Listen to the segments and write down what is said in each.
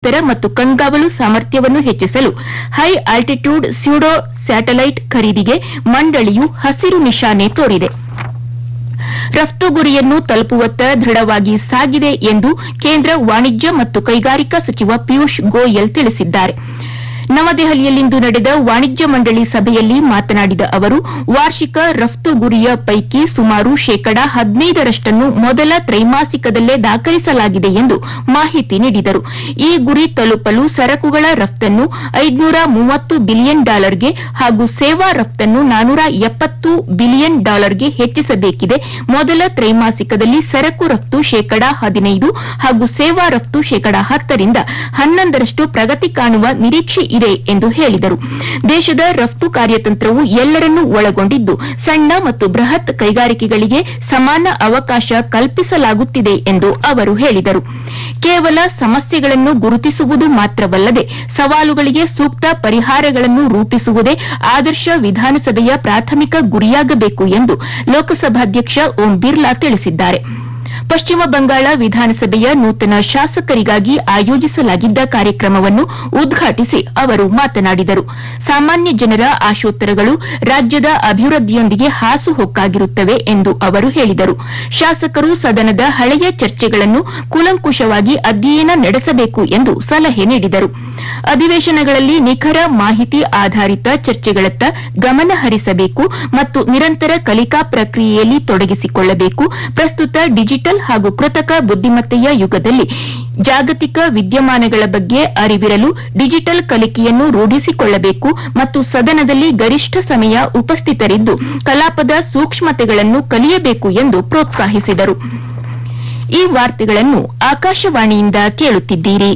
ಎತ್ತರ ಮತ್ತು ಕಣ್ಗಾವಲು ಸಾಮರ್ಥ್ಯವನ್ನು ಹೆಚ್ಚಿಸಲು ಹೈ ಆಲ್ಟಿಟ್ಯೂಡ್ ಸ್ಯೂಡೋ ಸ್ಯಾಟಲೈಟ್ ಖರೀದಿಗೆ ಮಂಡಳಿಯು ಹಸಿರು ನಿಶಾನೆ ತೋರಿದೆ ರಫ್ತು ಗುರಿಯನ್ನು ತಲುಪುವತ್ತ ದೃಢವಾಗಿ ಸಾಗಿದೆ ಎಂದು ಕೇಂದ್ರ ವಾಣಿಜ್ಯ ಮತ್ತು ಕೈಗಾರಿಕಾ ಸಚಿವ ಪಿಯೂಷ್ ಗೋಯಲ್ ತಿಳಿಸಿದ್ದಾರೆ ನವದೆಹಲಿಯಲ್ಲಿಂದು ನಡೆದ ವಾಣಿಜ್ಯ ಮಂಡಳಿ ಸಭೆಯಲ್ಲಿ ಮಾತನಾಡಿದ ಅವರು ವಾರ್ಷಿಕ ರಫ್ತು ಗುರಿಯ ಪೈಕಿ ಸುಮಾರು ಶೇಕಡಾ ಹದಿನೈದರಷ್ಟನ್ನು ಮೊದಲ ತ್ರೈಮಾಸಿಕದಲ್ಲೇ ದಾಖಲಿಸಲಾಗಿದೆ ಎಂದು ಮಾಹಿತಿ ನೀಡಿದರು ಈ ಗುರಿ ತಲುಪಲು ಸರಕುಗಳ ರಫ್ತನ್ನು ಐದುನೂರ ಮೂವತ್ತು ಬಿಲಿಯನ್ ಡಾಲರ್ಗೆ ಹಾಗೂ ಸೇವಾ ರಫ್ತನ್ನು ನಾನೂರ ಎಪ್ಪತ್ತು ಬಿಲಿಯನ್ ಡಾಲರ್ಗೆ ಹೆಚ್ಚಿಸಬೇಕಿದೆ ಮೊದಲ ತ್ರೈಮಾಸಿಕದಲ್ಲಿ ಸರಕು ರಫ್ತು ಶೇಕಡಾ ಹದಿನೈದು ಹಾಗೂ ಸೇವಾ ರಫ್ತು ಶೇಕಡಾ ಹತ್ತರಿಂದ ಹನ್ನೊಂದರಷ್ಟು ಪ್ರಗತಿ ಕಾಣುವ ನಿರೀಕ್ಷೆ ಇದೆ ಎಂದು ಹೇಳಿದರು ದೇಶದ ರಫ್ತು ಕಾರ್ಯತಂತ್ರವು ಎಲ್ಲರನ್ನೂ ಒಳಗೊಂಡಿದ್ದು ಸಣ್ಣ ಮತ್ತು ಬೃಹತ್ ಕೈಗಾರಿಕೆಗಳಿಗೆ ಸಮಾನ ಅವಕಾಶ ಕಲ್ಪಿಸಲಾಗುತ್ತಿದೆ ಎಂದು ಅವರು ಹೇಳಿದರು ಕೇವಲ ಸಮಸ್ಯೆಗಳನ್ನು ಗುರುತಿಸುವುದು ಮಾತ್ರವಲ್ಲದೆ ಸವಾಲುಗಳಿಗೆ ಸೂಕ್ತ ಪರಿಹಾರಗಳನ್ನು ರೂಪಿಸುವುದೇ ಆದರ್ಶ ವಿಧಾನಸಭೆಯ ಪ್ರಾಥಮಿಕ ಗುರಿಯಾಗಬೇಕು ಎಂದು ಲೋಕಸಭಾಧ್ಯಕ್ಷ ಓಂ ಬಿರ್ಲಾ ತಿಳಿಸಿದ್ದಾರೆ ಪಶ್ಚಿಮ ಬಂಗಾಳ ವಿಧಾನಸಭೆಯ ನೂತನ ಶಾಸಕರಿಗಾಗಿ ಆಯೋಜಿಸಲಾಗಿದ್ದ ಕಾರ್ಯಕ್ರಮವನ್ನು ಉದ್ಘಾಟಿಸಿ ಅವರು ಮಾತನಾಡಿದರು ಸಾಮಾನ್ಯ ಜನರ ಆಶೋತ್ತರಗಳು ರಾಜ್ಯದ ಅಭಿವೃದ್ಧಿಯೊಂದಿಗೆ ಹಾಸುಹೊಕ್ಕಾಗಿರುತ್ತವೆ ಎಂದು ಅವರು ಹೇಳಿದರು ಶಾಸಕರು ಸದನದ ಹಳೆಯ ಚರ್ಚೆಗಳನ್ನು ಕೂಲಂಕುಷವಾಗಿ ಅಧ್ಯಯನ ನಡೆಸಬೇಕು ಎಂದು ಸಲಹೆ ನೀಡಿದರು ಅಧಿವೇಶನಗಳಲ್ಲಿ ನಿಖರ ಮಾಹಿತಿ ಆಧಾರಿತ ಚರ್ಚೆಗಳತ್ತ ಗಮನ ಹರಿಸಬೇಕು ಮತ್ತು ನಿರಂತರ ಕಲಿಕಾ ಪ್ರಕ್ರಿಯೆಯಲ್ಲಿ ತೊಡಗಿಸಿಕೊಳ್ಳಬೇಕು ಪ್ರಸ್ತುತ ಡಿಜಿಟಲ್ ಹಾಗೂ ಕೃತಕ ಬುದ್ದಿಮತ್ತೆಯ ಯುಗದಲ್ಲಿ ಜಾಗತಿಕ ವಿದ್ಯಮಾನಗಳ ಬಗ್ಗೆ ಅರಿವಿರಲು ಡಿಜಿಟಲ್ ಕಲಿಕೆಯನ್ನು ರೂಢಿಸಿಕೊಳ್ಳಬೇಕು ಮತ್ತು ಸದನದಲ್ಲಿ ಗರಿಷ್ಠ ಸಮಯ ಉಪಸ್ಥಿತರಿದ್ದು ಕಲಾಪದ ಸೂಕ್ಷ್ಮತೆಗಳನ್ನು ಕಲಿಯಬೇಕು ಎಂದು ಪ್ರೋತ್ಸಾಹಿಸಿದರು ಈ ವಾರ್ತೆಗಳನ್ನು ಆಕಾಶವಾಣಿಯಿಂದ ಕೇಳುತ್ತಿದ್ದೀರಿ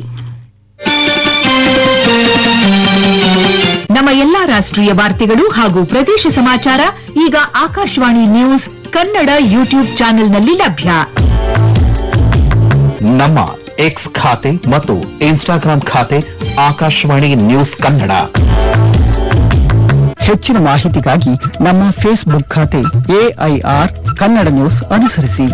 ನಮ್ಮ ಎಲ್ಲಾ ರಾಷ್ಟ್ರೀಯ ವಾರ್ತೆಗಳು ಹಾಗೂ ಪ್ರದೇಶ ಸಮಾಚಾರ ಈಗ ಆಕಾಶವಾಣಿ ನ್ಯೂಸ್ ಕನ್ನಡ ಯೂಟ್ಯೂಬ್ ಚಾನೆಲ್ನಲ್ಲಿ ಲಭ್ಯ ನಮ್ಮ ಎಕ್ಸ್ ಖಾತೆ ಮತ್ತು ಇನ್ಸ್ಟಾಗ್ರಾಂ ಖಾತೆ ಆಕಾಶವಾಣಿ ನ್ಯೂಸ್ ಕನ್ನಡ ಹೆಚ್ಚಿನ ಮಾಹಿತಿಗಾಗಿ ನಮ್ಮ ಫೇಸ್ಬುಕ್ ಖಾತೆ ಎಐಆರ್ ಕನ್ನಡ ನ್ಯೂಸ್ ಅನುಸರಿಸಿ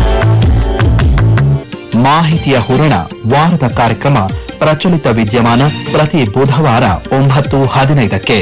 ಮಾಹಿತಿಯ ಹೂರಣ ವಾರದ ಕಾರ್ಯಕ್ರಮ ಪ್ರಚಲಿತ ವಿದ್ಯಮಾನ ಪ್ರತಿ ಬುಧವಾರ ಒಂಬತ್ತು ಹದಿನೈದಕ್ಕೆ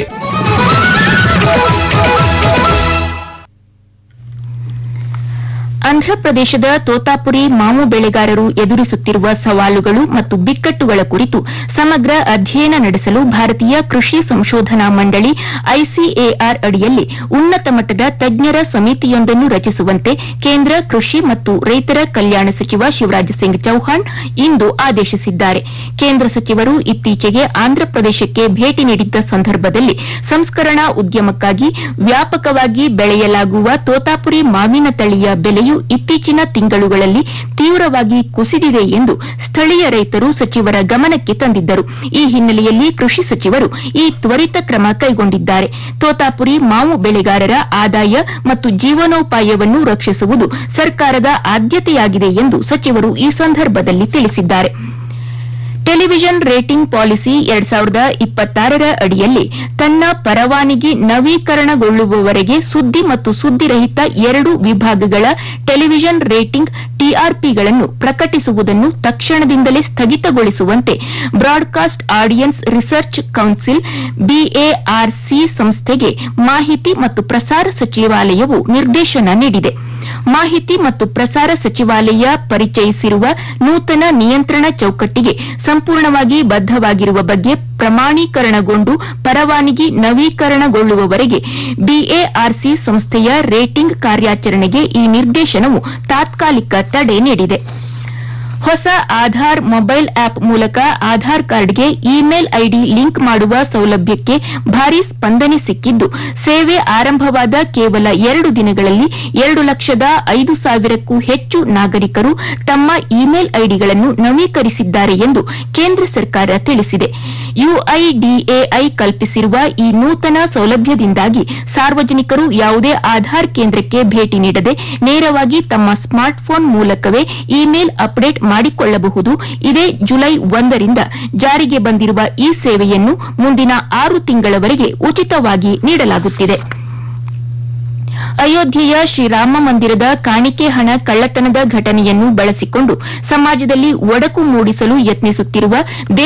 ಆಂಧ್ರಪ್ರದೇಶದ ತೋತಾಪುರಿ ಮಾವು ಬೆಳೆಗಾರರು ಎದುರಿಸುತ್ತಿರುವ ಸವಾಲುಗಳು ಮತ್ತು ಬಿಕ್ಕಟ್ಟುಗಳ ಕುರಿತು ಸಮಗ್ರ ಅಧ್ಯಯನ ನಡೆಸಲು ಭಾರತೀಯ ಕೃಷಿ ಸಂಶೋಧನಾ ಮಂಡಳಿ ಐಸಿಎಆರ್ ಅಡಿಯಲ್ಲಿ ಉನ್ನತ ಮಟ್ಟದ ತಜ್ಞರ ಸಮಿತಿಯೊಂದನ್ನು ರಚಿಸುವಂತೆ ಕೇಂದ್ರ ಕೃಷಿ ಮತ್ತು ರೈತರ ಕಲ್ಯಾಣ ಸಚಿವ ಶಿವರಾಜ್ ಸಿಂಗ್ ಚೌಹಾಣ್ ಇಂದು ಆದೇಶಿಸಿದ್ದಾರೆ ಕೇಂದ್ರ ಸಚಿವರು ಇತ್ತೀಚೆಗೆ ಆಂಧ್ರಪ್ರದೇಶಕ್ಕೆ ಭೇಟಿ ನೀಡಿದ್ದ ಸಂದರ್ಭದಲ್ಲಿ ಸಂಸ್ಕರಣಾ ಉದ್ಯಮಕ್ಕಾಗಿ ವ್ಯಾಪಕವಾಗಿ ಬೆಳೆಯಲಾಗುವ ತೋತಾಪುರಿ ಮಾವಿನ ತಳಿಯ ಬೆಲೆಯು ಇತ್ತೀಚಿನ ತಿಂಗಳುಗಳಲ್ಲಿ ತೀವ್ರವಾಗಿ ಕುಸಿದಿದೆ ಎಂದು ಸ್ಥಳೀಯ ರೈತರು ಸಚಿವರ ಗಮನಕ್ಕೆ ತಂದಿದ್ದರು ಈ ಹಿನ್ನೆಲೆಯಲ್ಲಿ ಕೃಷಿ ಸಚಿವರು ಈ ತ್ವರಿತ ಕ್ರಮ ಕೈಗೊಂಡಿದ್ದಾರೆ ತೋತಾಪುರಿ ಮಾವು ಬೆಳೆಗಾರರ ಆದಾಯ ಮತ್ತು ಜೀವನೋಪಾಯವನ್ನು ರಕ್ಷಿಸುವುದು ಸರ್ಕಾರದ ಆದ್ಯತೆಯಾಗಿದೆ ಎಂದು ಸಚಿವರು ಈ ಸಂದರ್ಭದಲ್ಲಿ ತಿಳಿಸಿದ್ದಾರೆ ಟೆಲಿವಿಷನ್ ರೇಟಿಂಗ್ ಪಾಲಿಸಿ ಎರಡ್ ಸಾವಿರದ ಇಪ್ಪತ್ತಾರರ ಅಡಿಯಲ್ಲಿ ತನ್ನ ಪರವಾನಗಿ ನವೀಕರಣಗೊಳ್ಳುವವರೆಗೆ ಸುದ್ದಿ ಮತ್ತು ಸುದ್ದಿರಹಿತ ಎರಡು ವಿಭಾಗಗಳ ಟೆಲಿವಿಷನ್ ರೇಟಿಂಗ್ ಟಿಆರ್ಪಿಗಳನ್ನು ಪ್ರಕಟಿಸುವುದನ್ನು ತಕ್ಷಣದಿಂದಲೇ ಸ್ಥಗಿತಗೊಳಿಸುವಂತೆ broadcast audience research council BARC ಸಂಸ್ಥೆಗೆ ಮಾಹಿತಿ ಮತ್ತು ಪ್ರಸಾರ ಸಚಿವಾಲಯವು ನಿರ್ದೇಶನ ನೀಡಿದೆ ಮಾಹಿತಿ ಮತ್ತು ಪ್ರಸಾರ ಸಚಿವಾಲಯ ಪರಿಚಯಿಸಿರುವ ನೂತನ ನಿಯಂತ್ರಣ ಚೌಕಟ್ಟಿಗೆ ಸಂಪೂರ್ಣವಾಗಿ ಬದ್ದವಾಗಿರುವ ಬಗ್ಗೆ ಪ್ರಮಾಣೀಕರಣಗೊಂಡು ಪರವಾನಗಿ ನವೀಕರಣಗೊಳ್ಳುವವರೆಗೆ ಬಿಎಆರ್ಸಿ ಸಂಸ್ಥೆಯ ರೇಟಿಂಗ್ ಕಾರ್ಯಾಚರಣೆಗೆ ಈ ನಿರ್ದೇಶನವು ತಾತ್ಕಾಲಿಕ ತಡೆ ನೀಡಿದೆ ಹೊಸ ಆಧಾರ್ ಮೊಬೈಲ್ ಆಪ್ ಮೂಲಕ ಆಧಾರ್ ಕಾರ್ಡ್ಗೆ ಇಮೇಲ್ ಐಡಿ ಲಿಂಕ್ ಮಾಡುವ ಸೌಲಭ್ಯಕ್ಕೆ ಭಾರೀ ಸ್ಪಂದನೆ ಸಿಕ್ಕಿದ್ದು ಸೇವೆ ಆರಂಭವಾದ ಕೇವಲ ಎರಡು ದಿನಗಳಲ್ಲಿ ಎರಡು ಲಕ್ಷದ ಐದು ಸಾವಿರಕ್ಕೂ ಹೆಚ್ಚು ನಾಗರಿಕರು ತಮ್ಮ ಇಮೇಲ್ ಐಡಿಗಳನ್ನು ನವೀಕರಿಸಿದ್ದಾರೆ ಎಂದು ಕೇಂದ್ರ ಸರ್ಕಾರ ತಿಳಿಸಿದೆ ಯುಐಡಿಎಐ ಕಲ್ಪಿಸಿರುವ ಈ ನೂತನ ಸೌಲಭ್ಯದಿಂದಾಗಿ ಸಾರ್ವಜನಿಕರು ಯಾವುದೇ ಆಧಾರ್ ಕೇಂದ್ರಕ್ಕೆ ಭೇಟಿ ನೀಡದೆ ನೇರವಾಗಿ ತಮ್ಮ ಸ್ಮಾರ್ಟ್ಫೋನ್ ಮೂಲಕವೇ ಇಮೇಲ್ ಅಪ್ಡೇಟ್ ಮಾಡಿಕೊಳ್ಳಬಹುದು ಇದೇ ಜುಲೈ ಒಂದರಿಂದ ಜಾರಿಗೆ ಬಂದಿರುವ ಈ ಸೇವೆಯನ್ನು ಮುಂದಿನ ಆರು ತಿಂಗಳವರೆಗೆ ಉಚಿತವಾಗಿ ನೀಡಲಾಗುತ್ತಿದೆ ಅಯೋಧ್ಯೆಯ ಶ್ರೀರಾಮ ಮಂದಿರದ ಕಾಣಿಕೆ ಹಣ ಕಳ್ಳತನದ ಘಟನೆಯನ್ನು ಬಳಸಿಕೊಂಡು ಸಮಾಜದಲ್ಲಿ ಒಡಕು ಮೂಡಿಸಲು ಯತ್ನಿಸುತ್ತಿರುವ